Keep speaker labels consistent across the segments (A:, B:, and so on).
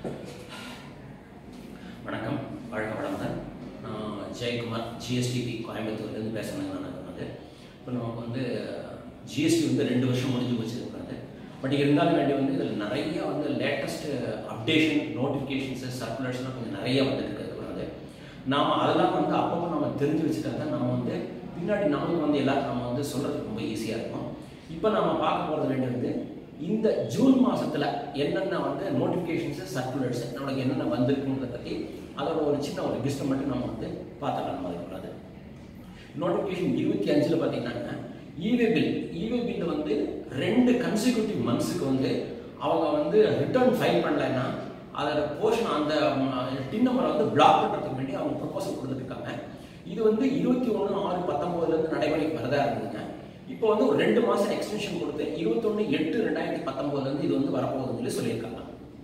A: வணக்கம் வாழ்க வளமுடன் நான் ஜெயக்குமார் ஜிஎஸ்டிபி கோயம்புத்தூர்லேருந்து பேசுகிறேங்க நான் வந்து இப்போ நமக்கு வந்து ஜிஎஸ்டி வந்து ரெண்டு வருஷம் முடிஞ்சு வச்சுருக்காது பட் இருந்தாலும் வேண்டி வந்து இதில் நிறைய வந்து லேட்டஸ்ட் அப்டேஷன் நோட்டிஃபிகேஷன்ஸு சர்க்குலேஷன்லாம் கொஞ்சம் நிறைய வந்துட்டு இருக்கிறது வந்து நாம் அதெல்லாம் வந்து அப்பப்போ நம்ம தெரிஞ்சு வச்சுட்டா தான் நம்ம வந்து பின்னாடி நமக்கு வந்து எல்லாத்தையும் நம்ம வந்து சொல்கிறதுக்கு ரொம்ப ஈஸியாக இருக்கும் இப்போ நம்ம பார்க்க போகிறது வேண்டி வந்து இந்த ஜூன் மாசத்துல என்னென்ன வந்து நோட்டிஃபிகேஷன்ஸ் சர்க்குலர்ஸ் நம்மளுக்கு என்னென்ன வந்திருக்குன்றத பற்றி அதோட ஒரு சின்ன ஒரு லிஸ்ட்டை மட்டும் நம்ம வந்து பார்த்துக்கலாம் நம்ம அதுக்குள்ளது நோட்டிஃபிகேஷன் இருபத்தி அஞ்சில் பார்த்தீங்கன்னா இவே பில் இவே பில் வந்து ரெண்டு கன்சிக்யூட்டிவ் மந்த்ஸுக்கு வந்து அவங்க வந்து ரிட்டர்ன் ஃபைல் பண்ணலைன்னா அதோட போர்ஷன் அந்த டின் நம்பரை வந்து பிளாக் பண்ணுறதுக்கு வேண்டி அவங்க ப்ரொபோசல் கொடுத்துருக்காங்க இது வந்து இருபத்தி ஒன்று ஆறு பத்தொம்போதுலேருந்து நடைமுறைக்கு வரதா இருந்ததுங்க இப்போ வந்து ஒரு ரெண்டு மாதம் எக்ஸ்டென்ஷன் கொடுத்து இருபத்தொன்று எட்டு ரெண்டாயிரத்தி பத்தொம்போதுலேருந்து இது வந்து வரப்போகுதுன்னு சொல்லி சொல்லியிருக்காங்க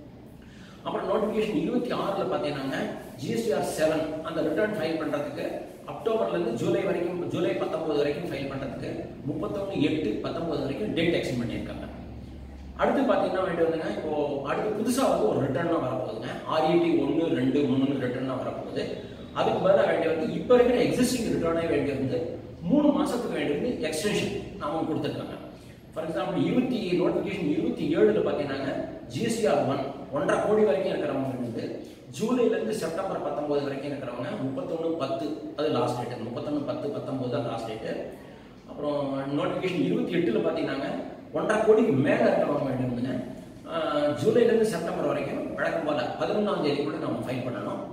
A: அப்புறம் நோட்டிஃபிகேஷன் இருபத்தி ஆறில் பார்த்தீங்கன்னா ஜிஎஸ்டிஆர் செவன் அந்த ரிட்டர்ன் ஃபைல் பண்ணுறதுக்கு அக்டோபர்லேருந்து ஜூலை வரைக்கும் ஜூலை பத்தொம்போது வரைக்கும் ஃபைல் பண்ணுறதுக்கு முப்பத்தொன்று எட்டு பத்தொம்போது வரைக்கும் டேட் எக்ஸ்டெண்ட் பண்ணியிருக்காங்க அடுத்து பார்த்தீங்கன்னா வேண்டி வந்துங்க இப்போ அடுத்து புதுசாக வந்து ஒரு ரிட்டர்னாக வரப்போகுதுங்க ஆர்இடி ஒன்று ரெண்டு மூணு ரிட்டர்னாக வரப்போகுது அதுக்கு பதிலாக வேண்டிய வந்து இப்போ இருக்கிற எக்ஸிஸ்டிங் ரிட்டர்னே வேண்டிய வந்து மூணு மாதத்துக்கு வேண்டி வந்து எக்ஸ்டென்ஷன் நாம கொடுத்துருக்காங்க ஃபார் எக்ஸாம்பிள் இருபத்தி நோட்டிஃபிகேஷன் இருபத்தி ஏழில் பார்த்தீங்கன்னா ஜிஎஸ்டிஆர் ஒன் ஒன்றரை கோடி வரைக்கும் இருக்கிறவங்க வந்து ஜூலைலேருந்து செப்டம்பர் பத்தொம்போது வரைக்கும் இருக்கிறவங்க முப்பத்தொன்று பத்து அது லாஸ்ட் டேட்டு முப்பத்தொன்று பத்து பத்தொம்போது தான் லாஸ்ட் டேட்டு அப்புறம் நோட்டிஃபிகேஷன் இருபத்தி எட்டில் பார்த்தீங்கன்னா ஒன்றரை கோடிக்கு மேலே இருக்கிறவங்க வேண்டியிருந்துங்க ஜூலைலேருந்து செப்டம்பர் வரைக்கும் வழக்கம் போல் பதினொன்றாம் தேதி கூட நம்ம ஃபைல் பண்ணணும்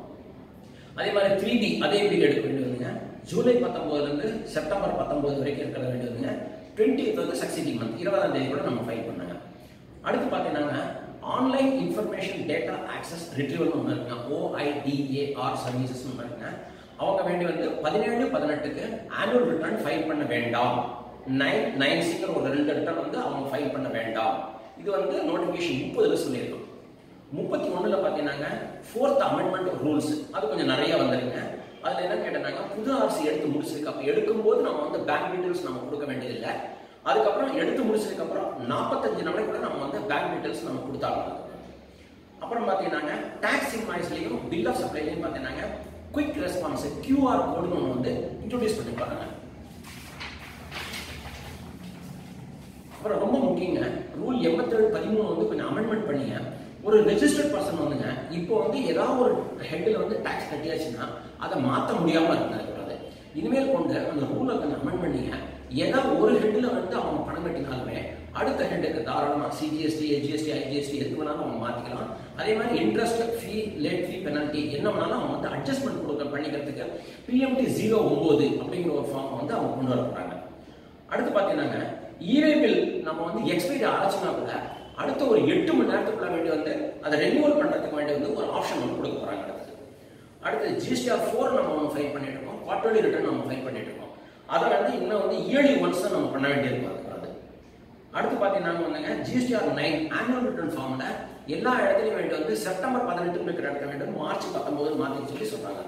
A: அதே மாதிரி த்ரீ டி அதே பீரியட் எடுக்க வேண்டியதுங்க ஜூலை பத்தொம்போதுலேருந்து செப்டம்பர் பத்தொம்போது வரைக்கும் இருக்கிற வேண்டியதுங்க டுவெண்ட்டி வந்து சக்சீடிங் மந்த் இருபதாம் தேதி கூட நம்ம ஃபைல் பண்ணாங்க அடுத்து பார்த்தீங்கன்னா online information data access retrieval ஒன்று இருக்குங்க ஓஐடிஏஆர் சர்வீசஸ் ஒன்று இருக்குங்க அவங்க வேண்டி வந்து பதினேழு பதினெட்டுக்கு ஆனுவல் ரிட்டர்ன் ஃபைல் பண்ண வேண்டாம் நைன் நைன் சிங்கிற ஒரு ரெண்டு ரிட்டர்ன் வந்து அவங்க ஃபைல் பண்ண வேண்டாம் இது வந்து நோட்டிஃபிகேஷன் முப்பதுல சொல்லியிருக்கோம் முப்பத்தி ஒண்ணுல பார்த்தீங்கன்னா ஃபோர்த் அமெண்ட்மெண்ட் ரூல்ஸ் அது கொஞ்சம் நிறைய வந்துருங்க அதுல என்ன கேட்டாங்க புது அரசு எடுத்து முடிச்சதுக்கு அப்புறம் எடுக்கும்போது நம்ம வந்து பேங்க் டீடைல்ஸ் நம்ம கொடுக்க வேண்டியதில்லை அதுக்கப்புறம் எடுத்து முடிச்சதுக்கு அப்புறம் நாற்பத்தஞ்சு நாளைக்கு கூட நம்ம வந்து பேங்க் டீடைல்ஸ் நம்ம கொடுத்தாங்க அப்புறம் பார்த்தீங்கன்னா டாக்ஸ் இன்வாய்ஸ்லையும் பில் ஆஃப் சப்ளைலையும் பார்த்தீங்கன்னா குயிக் ரெஸ்பான்ஸ் கியூஆர் கோடுன்னு ஒன்று வந்து இன்ட்ரோடியூஸ் பண்ணிருப்பாங்க அப்புறம் ரொம்ப முக்கியங்க ரூல் எண்பத்தேழு பதிமூணு வந்து கொஞ்சம் அமெண்ட்மெண்ட் பண்ணிங்க ஒரு ரெஜிஸ்டர்ட் பர்சன் வந்துங்க இப்போ வந்து ஏதாவது ஒரு ஹெட்டில் வந்து டாக்ஸ் கட்டியாச்சுன்னா அதை மாற்ற முடியாமல் இருக்கக்கூடாது இனிமேல் கொண்டு அந்த ரூலை கொஞ்சம் அமெண்ட் பண்ணிங்க ஏதாவது ஒரு ஹெட்டில் வந்து அவங்க பணம் கட்டினாலுமே அடுத்த ஹெட்டுக்கு தாராளமாக சிஜிஎஸ்டி எஜிஎஸ்டி ஐஜிஎஸ்டி எது வேணாலும் அவங்க மாற்றிக்கலாம் அதே மாதிரி interest fee late fee penalty என்ன வேணாலும் அவங்க வந்து அட்ஜஸ்ட்மெண்ட் கொடுக்க பண்ணிக்கிறதுக்கு பிஎம்டி ஜீரோ ஒம்பது அப்படிங்கிற ஒரு ஃபார்ம் வந்து அவங்க கொண்டு வர போகிறாங்க அடுத்து பார்த்தீங்கன்னா இவே பில் நம்ம வந்து எக்ஸ்பைரி ஆச்சுன்னா கூட அடுத்த ஒரு எட்டு மணி நேரத்துக்குள்ள வேண்டி வந்து அதை ரெனியூவல் பண்ணுறதுக்கு வேண்டி வந்து ஒரு ஆப்ஷன் வந்து கொடுக்க போகிறாங்க அடுத்து அடுத்து ஜிஎஸ்டிஆர் ஃபோர் நம்ம ஒன்று ஃபைல் பண்ணிட்டு இருக்கோம் குவார்டர்லி ரிட்டர்ன் நம்ம ஃபைல் பண்ணிட்டு இருக்கோம் அதை வந்து இன்னும் வந்து இயர்லி ஒன்ஸ் தான் நம்ம பண்ண வேண்டியிருக்கும் அதுக்கு அது அடுத்து பார்த்தீங்கன்னா வந்துங்க ஜிஎஸ்டிஆர் நைன் ஆனுவல் ரிட்டர்ன் ஃபார்மில் எல்லா இடத்துலையும் வேண்டி வந்து செப்டம்பர் பதினெட்டு இருக்கிற இடத்துல வேண்டி மார்ச் பத்தொன்பது மாற்றி சொல்லி சொல்கிறாங்க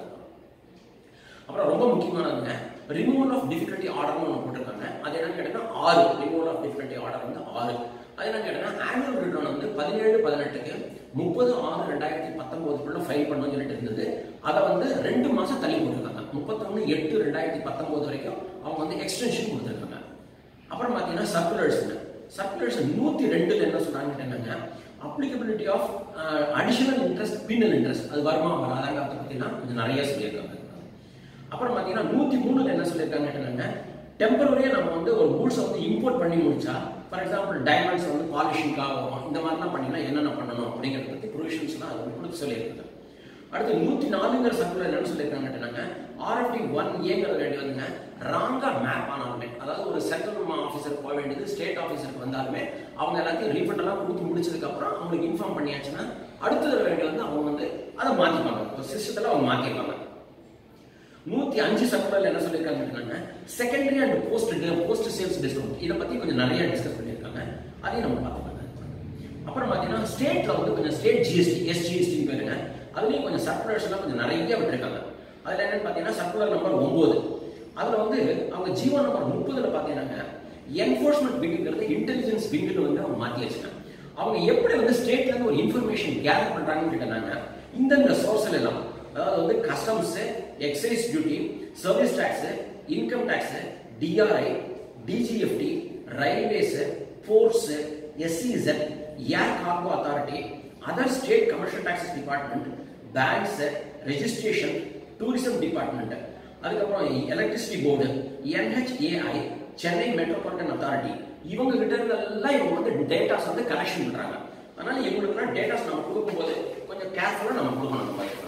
A: அப்புறம் ரொம்ப முக்கியமானதுங்க ரிமூவல் ஆஃப் டிஃபிகல்ட்டி ஆர்டர்னு ஒன்று போட்டிருக்காங்க அது என்னன்னு கேட்டீங்கன்னா ஆறு ரிமூவல் ஆஃப் டிஃபிகல்ட்டி ஆர்டர் வந்து ஆறு அது என்னன்னு கேட்டீங்கன்னா ஆனுவல் ரிட்டர்ன் வந்து பதினேழு பதினெட்டுக்கு முப்பது ஆறு ரெண்டாயிரத்தி பத்தொன்பதுக்குள்ள ஃபைல் பண்ணணும்னு சொல்லிட்டு இருந்தது அதை வந்து ரெண்டு மாசம் தள்ளி போட்டிருக்காங்க முப்பத்தொன்று எட்டு ரெண்டாயிரத்தி பத்தொன்பது வரைக்கும் அவங்க வந்து எக்ஸ்டென்ஷன் கொடுத்துருக்காங்க அப்புறம் பார்த்தீங்கன்னா சர்க்குலர்ஸ் சர்க்குலர்ஸ் நூற்றி ரெண்டுல என்ன சொன்னாங்கன்னு கேட்டாங்க applicability of additional interest penal interest அது வருமா வராதாங்க அதை பற்றிலாம் கொஞ்சம் நிறைய சொல்லியிருக்காங்க அப்புறம் பார்த்தீங்கன்னா நூற்றி மூணுல என்ன சொல்லியிருக்காங்க டெம்பரரியாக நம்ம வந்து ஒரு கூட்ஸை வந்து இம்போர்ட் பண்ணி முடிச்சா ஃபார் எக்ஸாம்பிள் டைமண்ட்ஸ் வந்து பாலிஷிங்காக வரும் இந்த மாதிரிலாம் பண்ணிங்கன்னா என்னென்ன பண்ணணும் அப்படிங்கிறத பற்றி ப்ரொவிஷன்ஸ்லாம் அது கொடுத்து சொல்லியிருக்குது அடுத்து நூற்றி நாலுங்கிற சர்க்குலர் என்னன்னு சொல்லியிருக்காங்க ஆர்எஃப்டி ஒன் ஏங்கிற வேண்டிய வந்துங்க ராங்கா மேப் ஆனாலுமே அதாவது ஒரு சென்ட்ரல் ஆஃபீஸர் போக வேண்டியது ஸ்டேட் ஆஃபீஸருக்கு வந்தாலுமே அவங்க எல்லாத்தையும் ரீஃபண்ட் எல்லாம் கொடுத்து முடிச்சதுக்கப்புறம் அவங்களுக்கு இன்ஃபார்ம் பண்ணியாச்சுன்னா அடுத்தது வேண்டிய வந்து அவங்க வந்து அதை மாற்றிப்பாங்க சிஸ்டத்தில் அவங்க மாற்றிப்பாங்க நூத்தி அஞ்சு சர்க்குலர்ல என்ன சொல்லியிருக்காங்க secondary and post post sales discount இதை பத்தி கொஞ்சம் நிறைய டிஸ்கஸ் பண்ணியிருக்காங்க அதையும் நம்ம பார்த்துக்கலாம் அப்புறம் பார்த்தீங்கன்னா ஸ்டேட்ல வந்து கொஞ்சம் ஸ்டேட் ஜிஎஸ்டி எஸ்ஜிஎஸ்டி பேருங்க அதுலயும் கொஞ்சம் சர்க்குலர்ஸ் எல்லாம் கொஞ்சம் நிறைய விட்டுருக்காங்க அதுல என்னன்னு பார்த்தீங்கன்னா சர்க்குலர் நம்பர் ஒன்பது அதுல வந்து அவங்க ஜீவோ நம்பர் முப்பதுல பார்த்தீங்கன்னா என்ஃபோர்ஸ்மெண்ட் விங்குங்கிறது இன்டெலிஜென்ஸ் விங்குன்னு வந்து அவங்க மாற்றி வச்சுக்காங்க அவங்க எப்படி வந்து ஸ்டேட்ல இருந்து ஒரு இன்ஃபர்மேஷன் கேதர் பண்றாங்கன்னு கேட்டாங்க இந்தந்த சோர்ஸ்ல எல்லாம் அதாவது வந்து customs excise duty service tax income tax DRI DGFT railways ports SEZ air cargo authority other state commercial taxes department banks registration tourism department அதுக்கப்புறம் electricity board NHAI Chennai metropolitan authority இவங்க கிட்ட இருந்தெல்லாம் இவங்க வந்து டேட்டாஸ் வந்து கலெக்ஷன் பண்றாங்க அதனால இவங்களுக்குலாம் டேட்டாஸ் நம்ம கொடுக்கும்போது கொஞ்சம் கேர்ஃபுல்லா நம்ம கொடுக்கணும் அந்த மாதிரி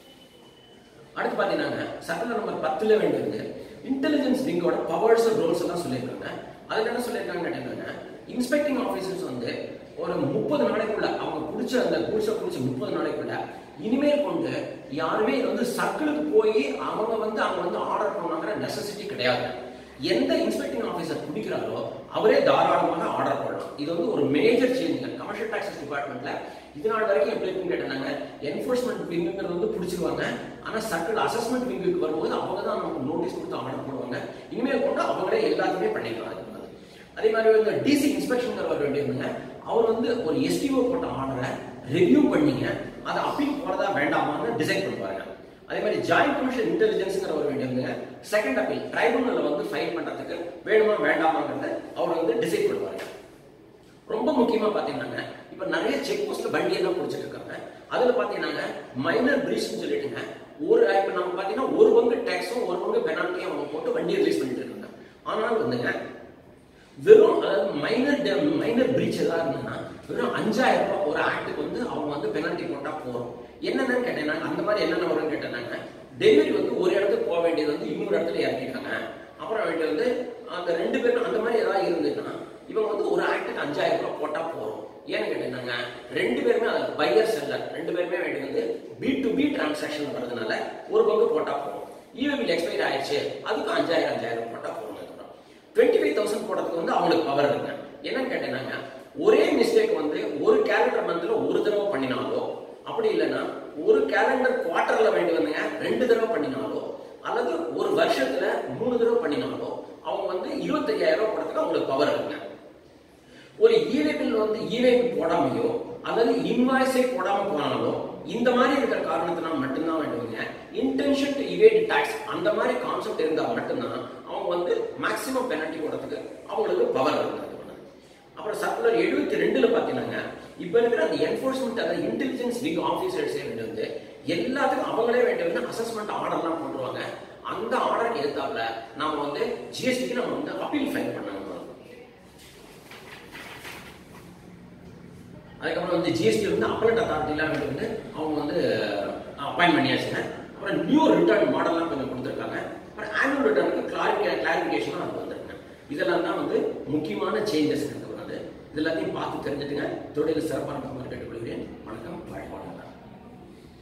A: அடுத்து பாத்தீங்கன்னா சட்டம் நம்பர் பத்துல வேண்டியது இன்டெலிஜென்ஸ் விங்கோட பவர்ஸ் ரோல்ஸ் எல்லாம் சொல்லியிருக்காங்க அதுக்கு என்ன சொல்லியிருக்காங்க கேட்டீங்கன்னா இன்ஸ்பெக்டிங் ஆஃபீஸர்ஸ் வந்து ஒரு முப்பது நாளைக்குள்ள அவங்க குடிச்ச அந்த குடிச்ச குடிச்ச முப்பது நாளைக்குள்ள இனிமேல் கொண்டு யாருமே இது வந்து சர்க்கிளுக்கு போய் அவங்க வந்து அவங்க வந்து ஆர்டர் பண்ணாங்கிற நெசசிட்டி கிடையாது எந்த இன்ஸ்பெக்டிங் ஆஃபீஸர் குடிக்கிறாரோ அவரே தாராளமாக ஆர்டர் பண்ணலாம் இது வந்து ஒரு மேஜர் சேஞ்ச் கமர்ஷியல் டாக்ஸஸ் டிபார்ட்மெண்ட்ல இது நாள் வரைக்கும் எப்படி இருக்குன்னு கேட்டாங்க என்ஃபோர்ஸ்மெண்ட் விங்குங்கிறது வந்து பிடிச்சிருவாங்க ஆனா சர்க்கிள் அசஸ்மெண்ட் விங்குக்கு வரும்போது அவங்க தான் நமக்கு நோட்டீஸ் கொடுத்து ஆர்டர் போடுவாங்க இனிமேல் கொண்டு அவங்களே எல்லாத்தையுமே பண்ணிக்கலாம் அதுக்கு வந்து. அதே மாதிரி வந்து டிசி இன்ஸ்பெக்ஷன் வர வேண்டியவங்க அவர் வந்து ஒரு எஸ்டிஓ போட்ட ஆர்டரை ரிவ்யூ பண்ணீங்க அதை அப்பீல் போறதா வேண்டாமான்னு டிசைட் பண்ணுவாங்க அதே மாதிரி ஜாயிண்ட் கமிஷன் இன்டெலிஜென்ஸ்ங்கிற ஒரு வேண்டியவங்க செகண்ட் அப்பீல் ட்ரைபுனல்ல வந்து ஃபைல் பண்றதுக்கு வேணுமா வேண்டாமாங்கிறத அவர் வந்து டிசைட் பண்ணுவாங்க ரொம்ப முக்கியமா பாத்தீங்கன்னா இப்ப நிறைய செக் போஸ்ட்ல வண்டி எல்லாம் பிடிச்சிட்டு இருக்காங்க அதுல பாத்தீங்கன்னா மைனர் பிரீச்னு சொல்லிட்டுங்க ஒரு இப்ப நம்ம பாத்தீங்கன்னா ஒரு பங்கு டேக்ஸும் ஒரு பங்கு பெனால்ட்டியும் அவங்க போட்டு வண்டி ரிலீஸ் பண்ணிட்டு இருக்காங்க ஆனால் வந்துங்க வெறும் அதாவது மைனர் மைனர் பிரீச் ஏதாவது இருந்ததுன்னா வெறும் அஞ்சாயிரம் ரூபாய் ஒரு ஆக்டுக்கு வந்து அவங்க வந்து பெனல்ட்டி போட்டா போறோம் என்னென்னு கேட்டேன்னா அந்த மாதிரி என்னென்ன வரும்னு கேட்டேன்னாங்க டெலிவரி வந்து ஒரு இடத்துக்கு போக வேண்டியது வந்து இன்னொரு இடத்துல இறக்கிட்டாங்க அப்புறம் வேண்டியது வந்து அந்த ரெண்டு பேரும் அந்த மாதிரி ஏதாவது இருந்ததுன்னா இவங்க வந்து ஒரு ஆக்டுக்கு அஞ்சாயிரம் ரூபாய் போட்டா போறோம் ஏன்னு கேட்டீங்கன்னா ரெண்டு பேருமே அதில் பையர் செல்லர் ரெண்டு பேருமே வேண்டியது வந்து பி டு பி டிரான்சாக்ஷன் வர்றதுனால ஒரு பங்கு போட்டா போறோம் ஈவ பில் எக்ஸ்பைர் ஆயிடுச்சு அதுக்கு அஞ்சாயிரம் அஞ்சாயிரம் போட்டா போறோம் அதுக்கப்புறம் டுவெண்ட்டி ஃபைவ் தௌசண்ட் போடுறதுக்கு வந்து அவங்களுக்கு பவர் இருக்குங்க என்னன்னு கேட்டீங்கன்னா ஒரே மிஸ்டேக் வந்து ஒரு கேலண்டர் மந்த்ல ஒரு தடவை பண்ணினாலோ அப்படி இல்லைன்னா ஒரு கேலண்டர் குவார்டர்ல வேண்டி வந்துங்க ரெண்டு தடவை பண்ணினாலோ அல்லது ஒரு வருஷத்துல மூணு தடவை பண்ணினாலோ அவங்க வந்து இருபத்தையாயிரம் ரூபாய் போடுறதுக்கு அவங்களுக்கு பவர் இருக்குங்க ஒரு ஈவே பில் வந்து ஈவே போடாமையோ அல்லது இன்வாய்ஸை போடாம போனாலோ இந்த மாதிரி இருக்கிற காரணத்தினால மட்டும்தான் வேண்டுவீங்க இன்டென்ஷன் டு இவேட் டாக்ஸ் அந்த மாதிரி கான்செப்ட் இருந்தா மட்டும்தான் அவங்க வந்து மேக்சிமம் பெனல்ட்டி போடுறதுக்கு அவங்களுக்கு பவர் இருக்கு அப்புறம் சர்க்குலர் எழுபத்தி ரெண்டுல பாத்தீங்கன்னா இப்ப இருக்கிற அந்த என்போர்ஸ்மெண்ட் அதாவது இன்டெலிஜென்ஸ் விங் ஆபீசர்ஸ் வந்து எல்லாத்துக்கும் அவங்களே வேண்டிய அசஸ்மெண்ட் ஆர்டர்லாம் போட்டுருவாங்க அந்த ஆர்டருக்கு எதிர்த்தாப்புல நாம வந்து ஜிஎஸ்டிக்கு நம்ம வந்து அப்பீல் ஃபைல் பண்ணணும் அதுக்கப்புறம் வந்து ஜிஎஸ்டி வந்து அப்பலட் அத்தாரிட்டிலாம் வந்து அவங்க வந்து அப்பாயின் பண்ணியாச்சுங்க அப்புறம் நியூ ரிட்டர்ன் மாடல்லாம் கொஞ்சம் கொடுத்துருக்காங்க அப்புறம் ஆனுவல் ரிட்டர்னுக்கு கிளாரிஃபிகே கிளாரிஃபிகேஷனும் அது வந்திருக்குங்க இதெல்லாம் தான் வந்து முக்கியமான சேஞ்சஸ் இருக்கு வந்து இது எல்லாத்தையும் பார்த்து தெரிஞ்சுட்டுங்க தொழில் சிறப்பான கேட்டுக்கொள்கிறேன் வணக்கம் வாழ்க்கை